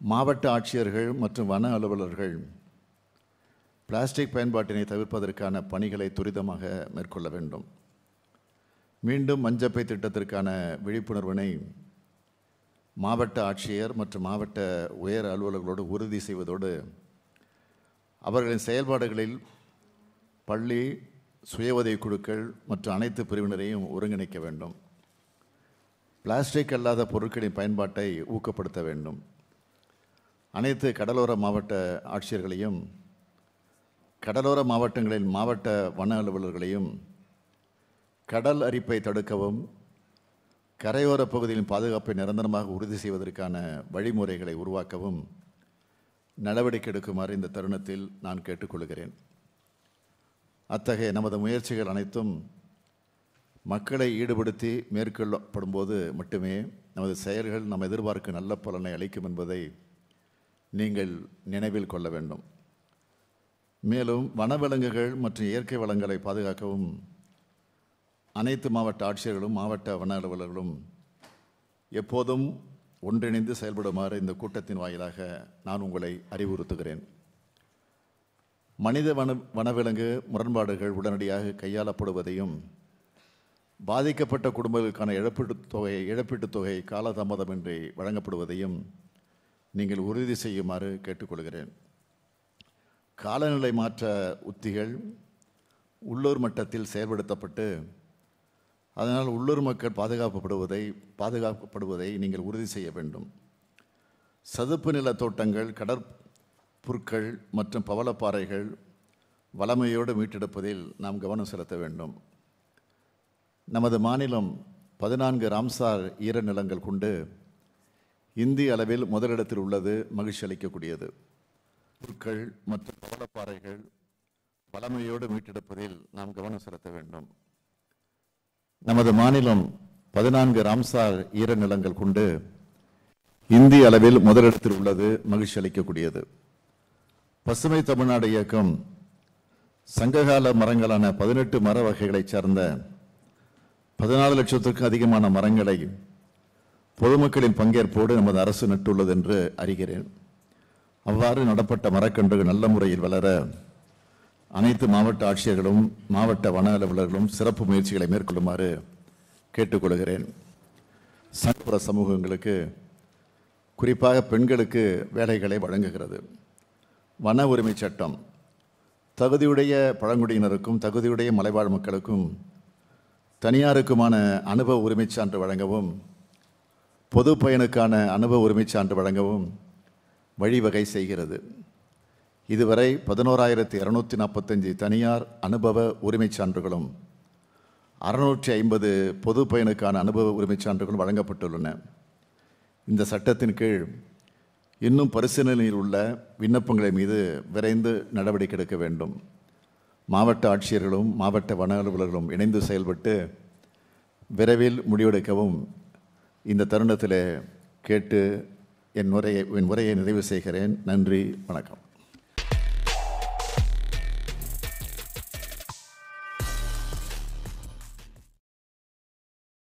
மாவட்ட ஆட்சியர்கள் மற்றும் வன அலுவலர்கள் பிளாஸ்டிக் பயன்பாட்டினை தவிர்ப்பதற்கான பணிகளை துரிதமாக மேற்கொள்ள வேண்டும் மீண்டும் மஞ்சப்பை திட்டத்திற்கான விழிப்புணர்வினை மாவட்ட ஆட்சியர் மற்றும் மாவட்ட உயர் அலுவலர்களோடு உறுதி செய்வதோடு அவர்களின் செயல்பாடுகளில் பள்ளி சுய உதவிக் குழுக்கள் மற்றும் அனைத்து பிரிவினரையும் ஒருங்கிணைக்க வேண்டும் பிளாஸ்டிக் அல்லாத பொருட்களின் பயன்பாட்டை ஊக்கப்படுத்த வேண்டும் அனைத்து கடலோர மாவட்ட ஆட்சியர்களையும் கடலோர மாவட்டங்களின் மாவட்ட வன அலுவலர்களையும் கடல் அரிப்பை தடுக்கவும் கரையோர பகுதியின் பாதுகாப்பை நிரந்தரமாக உறுதி செய்வதற்கான வழிமுறைகளை உருவாக்கவும் நடவடிக்கை எடுக்குமாறு இந்த தருணத்தில் நான் கேட்டுக்கொள்கிறேன் அத்தகைய நமது முயற்சிகள் அனைத்தும் மக்களை ஈடுபடுத்தி மேற்கொள்ளப்படும்போது மட்டுமே நமது செயல்கள் நாம் எதிர்பார்க்கும் நல்ல பலனை அளிக்கும் என்பதை நீங்கள் நினைவில் கொள்ள வேண்டும் மேலும் வனவிலங்குகள் மற்றும் இயற்கை வளங்களை பாதுகாக்கவும் அனைத்து மாவட்ட ஆட்சியர்களும் மாவட்ட வன அலுவலர்களும் எப்போதும் ஒன்றிணைந்து செயல்படுமாறு இந்த கூட்டத்தின் வாயிலாக நான் உங்களை அறிவுறுத்துகிறேன் மனித வன வனவிலங்கு முரண்பாடுகள் உடனடியாக கையாளப்படுவதையும் பாதிக்கப்பட்ட குடும்பங்களுக்கான இழப்பீட்டுத் தொகை இழப்பீட்டுத் தொகை காலதாமதமின்றி வழங்கப்படுவதையும் நீங்கள் உறுதி செய்யுமாறு கேட்டுக்கொள்கிறேன் காலநிலை மாற்ற உத்திகள் உள்ளூர் மட்டத்தில் செயல்படுத்தப்பட்டு அதனால் உள்ளூர் மக்கள் பாதுகாக்கப்படுவதை பாதுகாக்கப்படுவதை நீங்கள் உறுதி செய்ய வேண்டும் சதுப்பு நில தோட்டங்கள் கடற்புற்கள் மற்றும் பவளப்பாறைகள் வளமையோடு மீட்டெடுப்பதில் நாம் கவனம் செலுத்த வேண்டும் நமது மாநிலம் பதினான்கு ராம்சார் ஈரநிலங்கள் கொண்டு இந்திய அளவில் முதலிடத்தில் உள்ளது மகிழ்ச்சி அளிக்கக்கூடியது புற்கள் மற்றும் பவளப்பாறைகள் வளமையோடு மீட்டெடுப்பதில் நாம் கவனம் செலுத்த வேண்டும் நமது மாநிலம் பதினான்கு ராம்சார் ஈரநிலங்கள் கொண்டு இந்திய அளவில் முதலிடத்தில் உள்ளது மகிழ்ச்சி அளிக்கக்கூடியது பசுமை தமிழ்நாடு இயக்கம் சங்ககால மரங்களான பதினெட்டு மர வகைகளைச் சார்ந்த பதினாலு லட்சத்திற்கும் அதிகமான மரங்களை பொதுமக்களின் பங்கேற்போடு நமது அரசு நட்டுள்ளது என்று அறிகிறேன் அவ்வாறு நடப்பட்ட மரக்கன்றுகள் நல்ல முறையில் வளர அனைத்து மாவட்ட ஆட்சியர்களும் மாவட்ட வன அலுவலர்களும் சிறப்பு முயற்சிகளை மேற்கொள்ளுமாறு கேட்டுக்கொள்கிறேன் சங்கப்புற சமூகங்களுக்கு குறிப்பாக பெண்களுக்கு வேலைகளை வழங்குகிறது வன உரிமை சட்டம் தகுதியுடைய பழங்குடியினருக்கும் தகுதியுடைய மலைவாழ் மக்களுக்கும் தனியாருக்குமான அனுபவ உரிமைச் சான்று வழங்கவும் பொது பயனுக்கான அனுபவ உரிமைச் சான்று வழங்கவும் வழிவகை செய்கிறது இதுவரை பதினோராயிரத்தி இரநூத்தி நாற்பத்தஞ்சு தனியார் அனுபவ உரிமைச் சான்றுகளும் அறுநூற்றி ஐம்பது பொது பயனுக்கான அனுபவ உரிமைச் சான்றுகளும் வழங்கப்பட்டுள்ளன இந்த சட்டத்தின் கீழ் இன்னும் பரிசீலனையில் உள்ள விண்ணப்பங்களை மீது விரைந்து நடவடிக்கை எடுக்க வேண்டும் மாவட்ட ஆட்சியர்களும் மாவட்ட வன அலுவலர்களும் இணைந்து செயல்பட்டு விரைவில் முடிவெடுக்கவும் இந்த தருணத்தில் கேட்டு என் உரையை என் உரையை நிறைவு செய்கிறேன் நன்றி வணக்கம்